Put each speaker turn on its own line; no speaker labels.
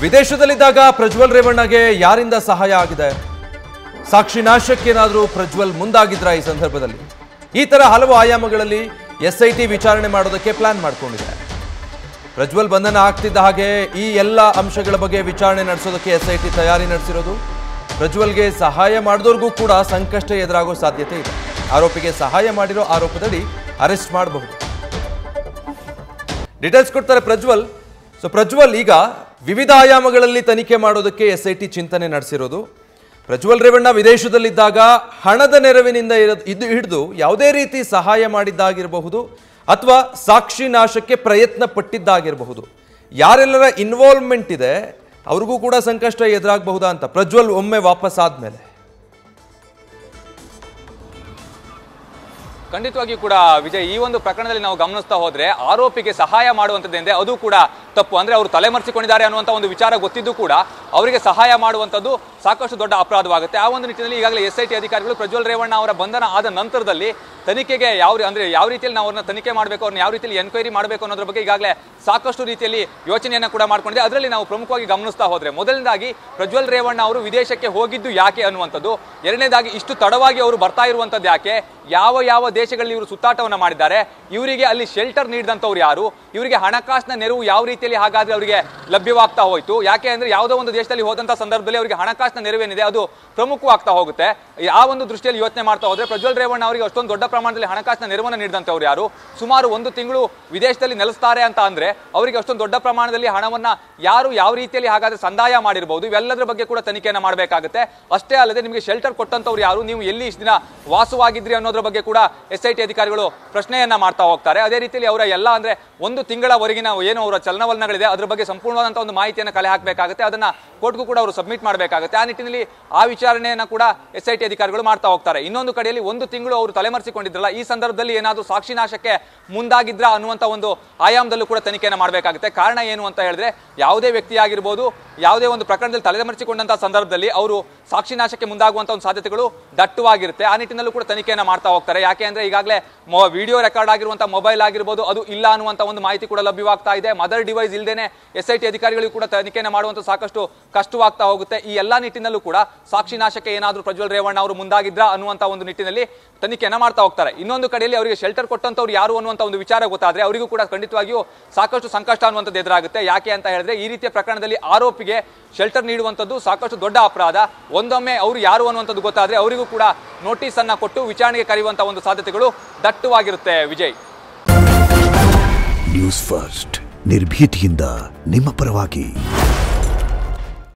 ವಿದೇಶದಲ್ಲಿದ್ದಾಗ ಪ್ರಜ್ವಲ್ ರೇವಣ್ಣಗೆ ಯಾರಿಂದ ಸಹಾಯ ಆಗಿದೆ ಸಾಕ್ಷಿ ನಾಶಕ್ಕೇನಾದರೂ ಪ್ರಜ್ವಲ್ ಮುಂದಾಗಿದ್ರ ಈ ಸಂದರ್ಭದಲ್ಲಿ ಈ ತರ ಹಲವು ಆಯಾಮಗಳಲ್ಲಿ ಎಸ್ ಐ ಟಿ ವಿಚಾರಣೆ ಮಾಡೋದಕ್ಕೆ ಪ್ಲಾನ್ ಮಾಡ್ಕೊಂಡಿದೆ ಪ್ರಜ್ವಲ್ ಬಂಧನ ಆಗ್ತಿದ್ದ ಹಾಗೆ ಈ ಎಲ್ಲ ಅಂಶಗಳ ಬಗ್ಗೆ ವಿಚಾರಣೆ ನಡೆಸೋದಕ್ಕೆ ಎಸ್ ಐ ಟಿ ತಯಾರಿ ನಡೆಸಿರೋದು ಪ್ರಜ್ವಲ್ಗೆ ಸಹಾಯ ಮಾಡಿದವ್ರಿಗೂ ಕೂಡ ಸಂಕಷ್ಟ ಎದುರಾಗೋ ಸಾಧ್ಯತೆ ಇದೆ ಆರೋಪಿಗೆ ಸಹಾಯ ಮಾಡಿರೋ ಆರೋಪದಡಿ ಅರೆಸ್ಟ್ ಮಾಡಬಹುದು ಡೀಟೇಲ್ಸ್ ಕೊಡ್ತಾರೆ ಪ್ರಜ್ವಲ್ ಸೊ ಪ್ರಜ್ವಲ್ ಈಗ ವಿವಿಧ ಆಯಾಮಗಳಲ್ಲಿ ತನಿಖೆ ಮಾಡೋದಕ್ಕೆ ಎಸ್ ಐ ಟಿ ಚಿಂತನೆ ನಡೆಸಿರೋದು ಪ್ರಜ್ವಲ್ ರೇವಣ್ಣ ವಿದೇಶದಲ್ಲಿದ್ದಾಗ ಹಣದ ನೆರವಿನಿಂದ ಇರೋದು ಇದು ಹಿಡಿದು ಯಾವುದೇ ರೀತಿ ಸಹಾಯ ಮಾಡಿದ್ದಾಗಿರಬಹುದು ಅಥವಾ ಸಾಕ್ಷಿ ನಾಶಕ್ಕೆ ಪ್ರಯತ್ನ ಪಟ್ಟಿದ್ದಾಗಿರಬಹುದು ಯಾರೆಲ್ಲರ ಇನ್ವಾಲ್ವ್ಮೆಂಟ್ ಇದೆ ಅವ್ರಿಗೂ ಕೂಡ ಸಂಕಷ್ಟ ಎದುರಾಗಬಹುದಾ ಅಂತ ಪ್ರಜ್ವಲ್ ಒಮ್ಮೆ ವಾಪಸ್ ಆದ್ಮೇಲೆ
ಖಂಡಿತವಾಗಿಯೂ ಕೂಡ ವಿಜಯ್ ಈ ಒಂದು ಪ್ರಕರಣದಲ್ಲಿ ನಾವು ಗಮನಿಸ್ತಾ ಹೋದ್ರೆ ಆರೋಪಿಗೆ ಸಹಾಯ ಮಾಡುವಂಥದ್ದೇಂದ್ರೆ ಅದು ಕೂಡ ತಪ್ಪು ಅಂದ್ರೆ ಅವರು ತಲೆಮರೆಸಿಕೊಂಡಿದ್ದಾರೆ ಅನ್ನುವಂಥ ಒಂದು ವಿಚಾರ ಗೊತ್ತಿದ್ದು ಕೂಡ ಅವರಿಗೆ ಸಹಾಯ ಮಾಡುವಂಥದ್ದು ಸಾಕಷ್ಟು ದೊಡ್ಡ ಅಪರಾಧವಾಗುತ್ತೆ ಆ ಒಂದು ನಿಟ್ಟಿನಲ್ಲಿ ಈಗಾಗಲೇ ಎಸ್ ಐ ಟಿ ಅಧಿಕಾರಿಗಳು ಪ್ರಜ್ವಲ್ ರೇವಣ್ಣ ಅವರ ಬಂಧನ ಆದ ನಂತರದಲ್ಲಿ ತನಿಖೆಗೆ ಯಾವ ರೀ- ಅಂದ್ರೆ ಯಾವ ರೀತಿಯಲ್ಲಿ ನಾವು ಅವ್ರನ್ನ ತನಿಖೆ ಮಾಡಬೇಕು ಅವ್ರನ್ನ ಯಾವ ರೀತಿಯಲ್ಲಿ ಎನ್ಕ್ವೈರಿ ಮಾಡಬೇಕು ಅನ್ನೋದ್ರ ಬಗ್ಗೆ ಈಗಾಗಲೇ ಸಾಕಷ್ಟು ರೀತಿಯಲ್ಲಿ ಯೋಚನೆಯನ್ನ ಕೂಡ ಮಾಡ್ಕೊಂಡಿದೆ ಅದರಲ್ಲಿ ನಾವು ಪ್ರಮುಖವಾಗಿ ಗಮನಿಸ್ತಾ ಹೋದ್ರೆ ಮೊದಲನೇದಾಗಿ ಪ್ರಜ್ವಲ್ ರೇವಣ್ಣ ಅವರು ವಿದೇಶಕ್ಕೆ ಹೋಗಿದ್ದು ಯಾಕೆ ಅನ್ನುವಂಥದ್ದು ಎರಡನೇದಾಗಿ ಇಷ್ಟು ತಡವಾಗಿ ಅವರು ಬರ್ತಾ ಇರುವಂಥದ್ದು ಯಾಕೆ ಯಾವ ಯಾವ ದೇಶಗಳಲ್ಲಿ ಇವರು ಸುತ್ತಾಟವನ್ನ ಮಾಡಿದ್ದಾರೆ ಇವರಿಗೆ ಅಲ್ಲಿ ಶೆಲ್ಟರ್ ನೀಡಿದಂಥವ್ರು ಯಾರು ಇವರಿಗೆ ಹಣಕಾಸಿನ ನೆರವು ಯಾವ ರೀತಿಯಲ್ಲಿ ಹಾಗಾದ್ರೆ ಅವರಿಗೆ ಲಭ್ಯವಾಗ್ತಾ ಹೋಯ್ತು ಯಾಕೆ ಅಂದ್ರೆ ಯಾವುದೋ ಒಂದು ದೇಶದಲ್ಲಿ ಹೋದಂತ ಸಂದರ್ಭದಲ್ಲಿ ಅವರಿಗೆ ಹಣಕಾಸಿನ ನೆರವೇನಿದೆ ಅದು ಪ್ರಮುಖವಾಗ್ತಾ ಹೋಗುತ್ತೆ ಆ ಒಂದು ದೃಷ್ಟಿಯಲ್ಲಿ ಯೋಚನೆ ಮಾಡ್ತಾ ಹೋದ್ರೆ ಪ್ರಜ್ವಲ್ ರೇವಣ್ಣ ಅವರಿಗೆ ಅಷ್ಟೊಂದು ದೊಡ್ಡ ಪ್ರಮಾಣದಲ್ಲಿ ಹಣಕಾಸಿನ ನೆರವನ್ನು ನೀಡಿದಂಥವ್ರು ಯಾರು ಸುಮಾರು ಒಂದು ತಿಂಗಳು ವಿದೇಶದಲ್ಲಿ ನೆಲೆಸ್ತಾರೆ ಅಂತ ಅಂದ್ರೆ ಅವರಿಗೆ ಅಷ್ಟೊಂದು ದೊಡ್ಡ ಪ್ರಮಾಣದಲ್ಲಿ ಹಣವನ್ನ ಯಾರು ಯಾವ ರೀತಿಯಲ್ಲಿ ಹಾಗಾದ್ರೆ ಸಂದಾಯ ಮಾಡಿರಬಹುದು ಇವೆಲ್ಲದರ ಬಗ್ಗೆ ಕೂಡ ತನಿಖೆಯನ್ನ ಮಾಡಬೇಕಾಗುತ್ತೆ ಅಷ್ಟೇ ಅಲ್ಲದೆ ನಿಮಗೆ ಶೆಲ್ಟರ್ ಕೊಟ್ಟಂತವ್ರು ಯಾರು ನೀವು ಎಲ್ಲಿ ಇಷ್ಟು ದಿನ ವಾಸವಾಗಿದ್ರಿ ಅನ್ನೋದ್ರ ಬಗ್ಗೆ ಕೂಡ ಎಸ್ ಐ ಟಿ ಅಧಿಕಾರಿಗಳು ಪ್ರಶ್ನೆಯನ್ನ ಮಾಡ್ತಾ ಹೋಗ್ತಾರೆ ಅದೇ ರೀತಿಯಲ್ಲಿ ಅವರ ಎಲ್ಲ ಅಂದ್ರೆ ಒಂದು ತಿಂಗಳವರೆಗಿನ ಏನು ಅವರ ಚಲನವಲನಗಳಿದೆ ಅದ್ರ ಬಗ್ಗೆ ಸಂಪೂರ್ಣವಾದಂಥ ಒಂದು ಮಾಹಿತಿಯನ್ನು ಕಲೆ ಹಾಕಬೇಕಾಗುತ್ತೆ ಅದನ್ನ ಕೋರ್ಟ್ಗೂ ಕೂಡ ಅವರು ಸಬ್ಮಿಟ್ ಮಾಡಬೇಕಾಗುತ್ತೆ ಆ ನಿಟ್ಟಿನಲ್ಲಿ ಆ ವಿಚಾರಣೆಯನ್ನ ಕೂಡ ಎಸ್ ಐ ಟಿ ಅಧಿಕಾರಿಗಳು ಮಾಡ್ತಾ ಹೋಗ್ತಾರೆ ಇನ್ನೊಂದು ಕಡೆಯಲ್ಲಿ ಒಂದು ತಿಂಗಳು ಅವರು ತಲೆಮರೆಸಿಕೊಂಡಿದ್ರಲ್ಲ ಈ ಸಂದರ್ಭದಲ್ಲಿ ಏನಾದರೂ ಸಾಕ್ಷಿ ನಾಶಕ್ಕೆ ಮುಂದಾಗಿದ್ರ ಅನ್ನುವಂಥ ಒಂದು ಆಯಾಮದಲ್ಲೂ ಕೂಡ ತನಿಖೆಯನ್ನು ಮಾಡಬೇಕಾಗುತ್ತೆ ಕಾರಣ ಏನು ಅಂತ ಹೇಳಿದ್ರೆ ಯಾವುದೇ ವ್ಯಕ್ತಿ ಆಗಿರ್ಬೋದು ಯಾವುದೇ ಒಂದು ಪ್ರಕರಣದಲ್ಲಿ ತಲೆಮರೆಸಿಕೊಂಡಂತಹ ಸಂದರ್ಭದಲ್ಲಿ ಅವರು ಸಾಕ್ಷಿ ನಾಶಕ್ಕೆ ಮುಂದಾಗುವಂತ ಒಂದು ಸಾಧ್ಯತೆಗಳು ದಟ್ಟವಾಗಿರುತ್ತೆ ಆ ನಿಟ್ಟಿನಲ್ಲೂ ಕೂಡ ತನಿಖೆಯನ್ನು ಮಾಡ್ತಾ ಹೋಗ್ತಾರೆ ಯಾಕೆ ಅಂದ್ರೆ ಈಗಾಗಲೇ ವಿಡಿಯೋ ರೆಕಾರ್ಡ್ ಆಗಿರುವಂತಹ ಮೊಬೈಲ್ ಆಗಿರ್ಬೋದು ಅದು ಇಲ್ಲ ಅನ್ನುವಂತ ಒಂದು ಮಾಹಿತಿ ಕೂಡ ಲಭ್ಯವಾಗ್ತಾ ಇದೆ ಮದರ್ ಡಿವೈಸ್ ಇಲ್ಲದೇನೆ ಎಸ್ ಐ ಟಿ ಅಧಿಕಾರಿಗಳಿಗೂ ಕೂಡ ತನಿಖೆಯನ್ನು ಮಾಡುವಂತ ಸಾಕಷ್ಟು ಕಷ್ಟವಾಗ್ತಾ ಹೋಗುತ್ತೆ ಈ ಎಲ್ಲಾ ನಿಟ್ಟಿನಲ್ಲೂ ಕೂಡ ಸಾಕ್ಷಿ ನಾಶಕ್ಕೆ ಏನಾದರೂ ಪ್ರಜ್ವಲ್ ರೇವಣ್ಣ ಅವರು ಮುಂದಾಗಿದ್ರ ಅನ್ನುವಂತ ಒಂದು ನಿಟ್ಟಿನಲ್ಲಿ ತನಿಖೆಯನ್ನ ಮಾಡ್ತಾ ಹೋಗ್ತಾರೆ ಇನ್ನೊಂದು ಕಡೆಯಲ್ಲಿ ಅವರಿಗೆ ಶೆಲ್ಟರ್ ಕೊಟ್ಟಂತವ್ರು ಯಾರು ಅನ್ನುವಂತ ಒಂದು ವಿಚಾರ ಗೊತ್ತಾದ್ರೆ ಅವರಿಗೂ ಕೂಡ ಖಂಡಿತವಾಗಿಯೂ ಸಾಕಷ್ಟು ಸಂಕಷ್ಟ ಅನ್ನುವಂಥದ್ದು ಎದುರಾಗುತ್ತೆ ಯಾಕೆ ಅಂತ ಹೇಳಿದ್ರೆ ಈ ರೀತಿಯ ಪ್ರಕರಣದಲ್ಲಿ ಆರೋಪಿಗೆ ಶೆಲ್ಟರ್ ನೀಡುವಂಥದ್ದು ಸಾಕಷ್ಟು ದೊಡ್ಡ ಅಪರಾಧ ಒಂದೊಮ್ಮೆ ಅವರು ಯಾರು ಅನ್ನುವಂಥದ್ದು ಗೊತ್ತಾದ್ರೆ ಅವರಿಗೂ ಕೂಡ ನೋಟಿಸ್ ಅನ್ನ ಕೊಟ್ಟು ವಿಚಾರಣೆಗೆ ಕರೆಯುವಂತ ಒಂದು ಸಾಧ್ಯತೆಗಳು ದಟ್ಟವಾಗಿರುತ್ತೆ ವಿಜಯ್
ನ್ಯೂಸ್ ಫಸ್ಟ್ ನಿರ್ಭೀತಿಯಿಂದ ನಿಮ್ಮ ಪರವಾಗಿ